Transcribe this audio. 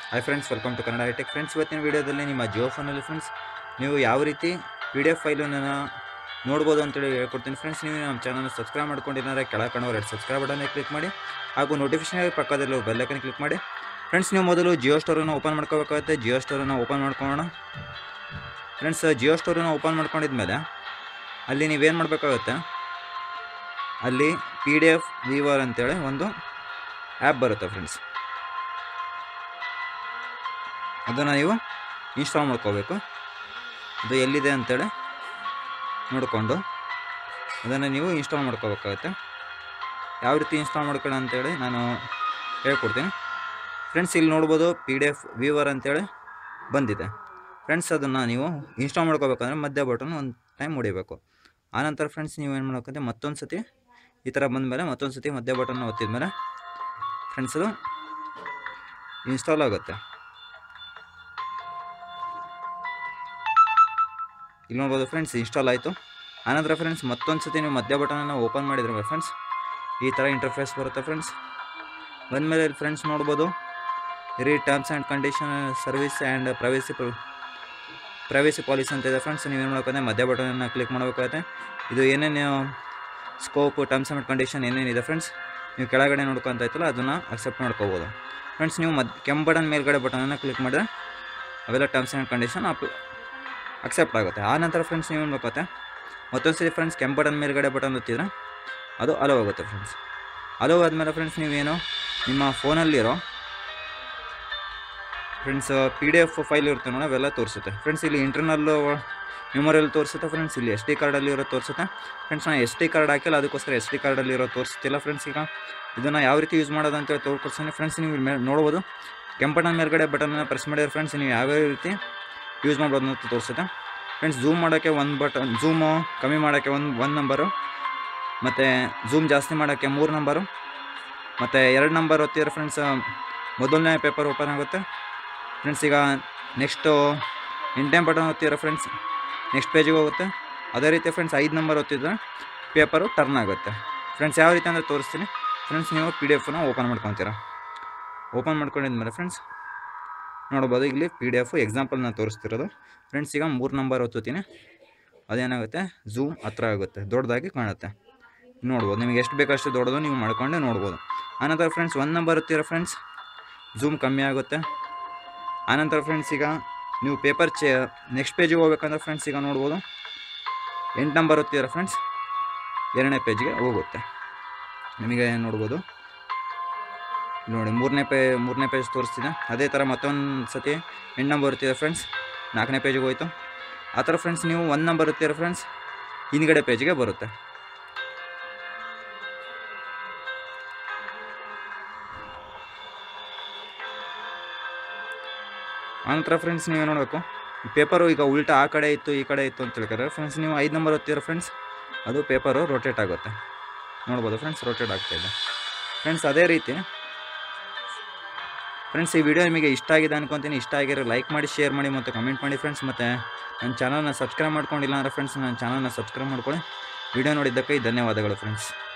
hi friends welcome to Kannada hitech friends ಇವತ್ತಿನ ವೀಡಿಯೋದಲ್ಲಿ ನಿಮ್ಮ ಜಿಯೋ ಫೋನಲ್ಲಿ ಫ್ರೆಂಡ್ಸ್ ನೀವು ಯಾವ ರೀತಿ ಪಿ ಡಿ ಎಫ್ ಫೈಲನ್ನು ನೋಡ್ಬೋದು ಅಂತೇಳಿ ಹೇಳ್ಕೊಡ್ತೀನಿ ಫ್ರೆಂಡ್ಸ್ ನೀವು ನಮ್ಮ ಚಾನಲ್ನ ಸಬ್ಸ್ಕ್ರೈಬ್ ಮಾಡ್ಕೊಂಡಿದ್ದಾರೆ ಕೆಳಗೆ ಕಾಣೋ ಎರಡು ಸಬ್ಸ್ಕ್ರೈಬ್ ಬಟನ್ನ ಕ್ಲಿಕ್ ಮಾಡಿ ಹಾಗೂ ನೋಟಿಫಿಕೇಷನ್ ಪಕ್ಕದಲ್ಲಿ ಬೆಲ್ಲೈಕನ್ ಕ್ಲಿಕ್ ಮಾಡಿ ಫ್ರೆಂಡ್ಸ್ ನೀವು ಮೊದಲು ಜಿಯೋ ಸ್ಟೋರನ್ನು ಓಪನ್ ಮಾಡ್ಕೋಬೇಕಾಗುತ್ತೆ ಜಿಯೋ ಸ್ಟೋರನ್ನು ಓಪನ್ ಮಾಡ್ಕೊಳ್ಳೋಣ ಫ್ರೆಂಡ್ಸ್ ಜಿಯೋ ಸ್ಟೋರನ್ನು ಓಪನ್ ಮಾಡ್ಕೊಂಡಿದ್ಮೇಲೆ ಅಲ್ಲಿ ನೀವೇನು ಮಾಡಬೇಕಾಗುತ್ತೆ ಅಲ್ಲಿ ಪಿ ಡಿ ಎಫ್ ವಿವರ್ ಅಂತೇಳಿ ಒಂದು ಆ್ಯಪ್ ಬರುತ್ತೆ ಫ್ರೆಂಡ್ಸ್ ಅದನ್ನು ನೀವು ಇನ್ಸ್ಟಾಲ್ ಮಾಡ್ಕೋಬೇಕು ಅದು ಎಲ್ಲಿದೆ ಅಂತೇಳಿ ನೋಡಿಕೊಂಡು ಅದನ್ನು ನೀವು ಇನ್ಸ್ಟಾಲ್ ಮಾಡ್ಕೋಬೇಕಾಗುತ್ತೆ ಯಾವ ರೀತಿ ಇನ್ಸ್ಟಾಲ್ ಮಾಡ್ಕೊಳ್ಳಿ ಅಂತೇಳಿ ನಾನು ಹೇಳ್ಕೊಡ್ತೀನಿ ಫ್ರೆಂಡ್ಸ್ ಇಲ್ಲಿ ನೋಡ್ಬೋದು ಪಿ ಡಿ ಎಫ್ ವಿವರ್ ಅಂತೇಳಿ ಬಂದಿದೆ ಫ್ರೆಂಡ್ಸ್ ಅದನ್ನು ನೀವು ಇನ್ಸ್ಟಾಲ್ ಮಾಡ್ಕೋಬೇಕಂದ್ರೆ ಮಧ್ಯ ಬಟನ್ ಒಂದು ಟೈಮ್ ಹೊಡಿಬೇಕು ಆನಂತರ ಫ್ರೆಂಡ್ಸ್ ನೀವು ಏನು ಮಾಡ್ಬೇಕಂದ್ರೆ ಮತ್ತೊಂದು ಸತಿ ಈ ಥರ ಬಂದಮೇಲೆ ಮತ್ತೊಂದು ಸತಿ ಮಧ್ಯ ಬಟನ್ ಒತ್ತಿದ ಮೇಲೆ ಫ್ರೆಂಡ್ಸ್ ಅದು ಇನ್ಸ್ಟಾಲ್ ಆಗುತ್ತೆ ಇಲ್ಲಿ ನೋಡ್ಬೋದು ಫ್ರೆಂಡ್ಸ್ ಇನ್ಸ್ಟಾಲ್ ಆಯಿತು ಆನಂತರ ಫ್ರೆಂಡ್ಸ್ ಮತ್ತೊಂದು ಸತಿ ನೀವು ಮಧ್ಯ ಬಟನನ್ನು ಓಪನ್ ಮಾಡಿದ್ರೆ ಫ್ರೆಂಡ್ಸ್ ಈ ಥರ ಇಂಟರ್ಫೇಸ್ ಬರುತ್ತೆ ಫ್ರೆಂಡ್ಸ್ ಬಂದಮೇಲೆ ಇಲ್ಲಿ ಫ್ರೆಂಡ್ಸ್ ನೋಡ್ಬೋದು ರೀ terms and condition service and privacy privacy policy ಅಂತ ಇದೆ ಫ್ರೆಂಡ್ಸ್ ನೀವೇನು ಮಾಡ್ಬೇಕಂದ್ರೆ ಮಧ್ಯ ಬಟನನ್ನು ಕ್ಲಿಕ್ ಮಾಡಬೇಕಾಗುತ್ತೆ ಇದು ಏನೇನು ಸ್ಕೋಪ್ ಟರ್ಮ್ಸ್ ಆ್ಯಂಡ್ ಕಂಡೀಷನ್ ಏನೇನಿದೆ ಫ್ರೆಂಡ್ಸ್ ನೀವು ಕೆಳಗಡೆ ನೋಡ್ಕೊಂತ ಇತ್ತಲ್ಲ ಅದನ್ನು ಅಕ್ಸೆಪ್ಟ್ ಮಾಡ್ಕೋಬೋದು ಫ್ರೆಂಡ್ಸ್ ನೀವು ಮದ್ ಕೆಂಪು ಬಟನ್ ಮೇಲ್ಗಡೆ ಬಟನನ್ನು ಕ್ಲಿಕ್ ಮಾಡಿದ್ರೆ ಅವೆಲ್ಲ terms and condition up accept ಆಗುತ್ತೆ ಆ ನಂತರ ಫ್ರೆಂಡ್ಸ್ ನೀವು ಏನು ಬೇಕಾಗುತ್ತೆ ಮತ್ತೊಂದು ಸರಿ ಫ್ರೆಂಡ್ಸ್ ಕೆಂಪು ಬಟನ್ ಮೇಲ್ಗಡೆ ಬಟನ್ ಒತ್ತಿದ್ರೆ ಅದು ಅಲೋ ಆಗುತ್ತೆ ಫ್ರೆಂಡ್ಸ್ ಅಲೋ ಆದಮೇಲೆ ಫ್ರೆಂಡ್ಸ್ ನೀವೇನು ನಿಮ್ಮ ಫೋನಲ್ಲಿರೋ friends P D F file ಇರುತ್ತೆ ನೋಡಿ ಅವೆಲ್ಲ ತೋರಿಸುತ್ತೆ ಫ್ರೆಂಡ್ಸ್ ಇಲ್ಲಿ ಇಂಟರ್ನಲ್ಲು ಮೆಮೊರಿಯಲ್ಲಿ ತೋರಿಸುತ್ತೆ ಫ್ರೆಂಡ್ಸ್ ಇಲ್ಲಿ ಎಸ್ ಡಿ ಕಾರ್ಡಲ್ಲಿ ಇರೋ ತೋರಿಸುತ್ತೆ ಫ್ರೆಂಡ್ಸ್ ನಾನು ಎಸ್ ಡಿ ಕಾರ್ಡ್ ಹಾಕಿಲ್ಲ ಅದಕ್ಕೋಸ್ಕರ ಎಸ್ ಡಿ ಕಾರ್ಡಲ್ಲಿ ಇರೋ ತೋರಿಸ್ತಿಲ್ಲ ಫ್ರೆಂಡ್ಸ್ ಈಗ ಇದನ್ನು ಯಾವ ರೀತಿ ಯೂಸ್ ಮಾಡೋದು ಅಂತೇಳಿ ತೋರ್ಕೊಡ್ತೀನಿ ಫ್ರೆಂಡ್ಸ್ ನೀವು ಇಲ್ಲಿ ಮೇ- ನೋಡ್ಬೋದು ಕೆಂಪಟನ್ ಮೇಲ್ಗಡೆ ಬಟನ್ನ ಪ್ರೆಸ್ ಮಾಡಿದ್ರೆ ಫ್ರೆಂಡ್ಸ್ ನೀವು ಯಾವ್ಯಾವ ರೀತಿ ಯೂಸ್ ಮಾಡ್ಬೋದು ಅಂತ ತೋರಿಸುತ್ತೆ ಫ್ರೆಂಡ್ಸ್ ಝೂಮ್ ಮಾಡೋಕ್ಕೆ ಒಂದು ಬಟನ್ ಝೂಮು ಕಮ್ಮಿ ಮಾಡೋಕ್ಕೆ ಒಂದು ಒಂದು ನಂಬರು ಮತ್ತು ಝೂಮ್ ಜಾಸ್ತಿ ಮಾಡೋಕ್ಕೆ ಮೂರು ನಂಬರು ಮತ್ತು ಎರಡು ನಂಬರ್ ಒತ್ತಿದ್ರೆ ಫ್ರೆಂಡ್ಸ್ ಮೊದಲನೇ ಪೇಪರ್ ಓಪನ್ ಆಗುತ್ತೆ ಫ್ರೆಂಡ್ಸ್ ಈಗ ನೆಕ್ಸ್ಟು ಎಂಟನೇ ಬಟನ್ ಒತ್ತಿದ್ರೆ ಫ್ರೆಂಡ್ಸ್ ನೆಕ್ಸ್ಟ್ ಪೇಜಿಗೆ ಹೋಗುತ್ತೆ ಅದೇ ರೀತಿ ಫ್ರೆಂಡ್ಸ್ ಐದು ನಂಬರ್ ಒತ್ತಿದ್ರೆ ಪೇಪರು ಟರ್ನ್ ಆಗುತ್ತೆ ಫ್ರೆಂಡ್ಸ್ ಯಾವ ರೀತಿ ಅಂದರೆ ತೋರಿಸ್ತೀನಿ ಫ್ರೆಂಡ್ಸ್ ನೀವು ಪಿ ಡಿ ಎಫನ್ನ ಓಪನ್ ಮಾಡ್ಕೊತೀರಾ ಓಪನ್ ಮಾಡ್ಕೊಂಡಿದ್ಮೇಲೆ ಫ್ರೆಂಡ್ಸ್ ನೋಡ್ಬೋದು ಇಲ್ಲಿ ಪಿ ಡಿ ಎಫ್ ಎಕ್ಸಾಂಪಲ್ ನಾನು ತೋರಿಸ್ತಿರೋದು ಫ್ರೆಂಡ್ಸ್ ಈಗ ಮೂರು ನಂಬರ್ ಒತ್ತುತ್ತೀನಿ ಅದೇನಾಗುತ್ತೆ ಝೂಮ್ ಹತ್ರ ಆಗುತ್ತೆ ದೊಡ್ಡದಾಗಿ ಕಾಣುತ್ತೆ ನೋಡ್ಬೋದು ನಿಮಗೆ ಎಷ್ಟು ಬೇಕಷ್ಟು ದೊಡ್ಡದು ನೀವು ಮಾಡ್ಕೊಂಡೆ ನೋಡ್ಬೋದು ಆನಂತರ ಫ್ರೆಂಡ್ಸ್ ಒಂದು ನಂಬರ್ ಒತ್ತಿರೋ ಫ್ರೆಂಡ್ಸ್ ಝೂಮ್ ಕಮ್ಮಿ ಆಗುತ್ತೆ ಆನಂತರ ಫ್ರೆಂಡ್ಸ್ ಈಗ ನೀವು ಪೇಪರ್ ಚೇ ನೆಕ್ಸ್ಟ್ ಪೇಜಿಗೆ ಹೋಗ್ಬೇಕಂದ್ರೆ ಫ್ರೆಂಡ್ಸ್ ಈಗ ನೋಡ್ಬೋದು ಎಂಟು ನಂಬರ್ ಒತ್ತಿರೋ ಫ್ರೆಂಡ್ಸ್ ಎರಡನೇ ಪೇಜ್ಗೆ ಹೋಗುತ್ತೆ ನಿಮಗೆ ನೋಡ್ಬೋದು ಇಲ್ಲಿ ನೋಡಿ ಮೂರನೇ ಪೇ ಮೂರನೇ ಪೇಜ್ ತೋರಿಸ್ತಿದೆ ಅದೇ ಥರ ಮತ್ತೊಂದು ಸತಿ ಎಂಟು ನಂಬರ್ ಇರ್ತಿದೆ ಫ್ರೆಂಡ್ಸ್ ನಾಲ್ಕನೇ ಪೇಜಿಗೆ ಹೋಯ್ತು ಆ ಥರ ಫ್ರೆಂಡ್ಸ್ ನೀವು ಒಂದು ನಂಬರ್ ಇರ್ತೀರ ಫ್ರೆಂಡ್ಸ್ ಹಿಂದ್ಗಡೆ ಪೇಜ್ಗೆ ಬರುತ್ತೆ ಆನಂತರ ಫ್ರೆಂಡ್ಸ್ ನೀವು ನೋಡಬೇಕು ಪೇಪರು ಈಗ ಉಲ್ಟಾ ಆ ಕಡೆ ಇತ್ತು ಈ ಕಡೆ ಇತ್ತು ಅಂತ ಹೇಳ್ತಾರೆ ಫ್ರೆಂಡ್ಸ್ ನೀವು ಐದು ನಂಬರ್ ಓದ್ತೀರ ಫ್ರೆಂಡ್ಸ್ ಅದು ಪೇಪರು ರೊಟೇಟ್ ಆಗುತ್ತೆ ನೋಡ್ಬೋದು ಫ್ರೆಂಡ್ಸ್ ರೊಟೇಟ್ ಆಗ್ತಾಯಿದೆ ಫ್ರೆಂಡ್ಸ್ ಅದೇ ರೀತಿ ಫ್ರೆಂಡ್ಸ್ ಈ ವಿಡಿಯೋ ನಿಮಗೆ ಇಷ್ಟ ಆಗಿದೆ ಅನ್ಕೊತೀನಿ ಇಷ್ಟ ಆಗಿರೋ ಲೈಕ್ ಮಾಡಿ ಶೇರ್ ಮಾಡಿ ಮತ್ತು ಕಮೆಂಟ್ ಮಾಡಿ ಫ್ರೆಂಡ್ಸ್ ಮತ್ತು ನನ್ನ ಚಾನಲ್ನ ಸಬ್ಸ್ಕ್ರೈಬ್ ಮಾಡ್ಕೊಂಡಿಲ್ಲ ಅಂದರೆ ಫ್ರೆಂಡ್ಸ್ ನನ್ನ ಚಾನಲ್ನ ಸಬ್ಸ್ಕ್ರೈಬ್ ಮಾಡ್ಕೊಳ್ಳಿ ವಿಡಿಯೋ ನೋಡಿದ್ದಕ್ಕೆ ಧನ್ಯವಾದಗಳು ಫ್ರೆಂಡ್ಸ್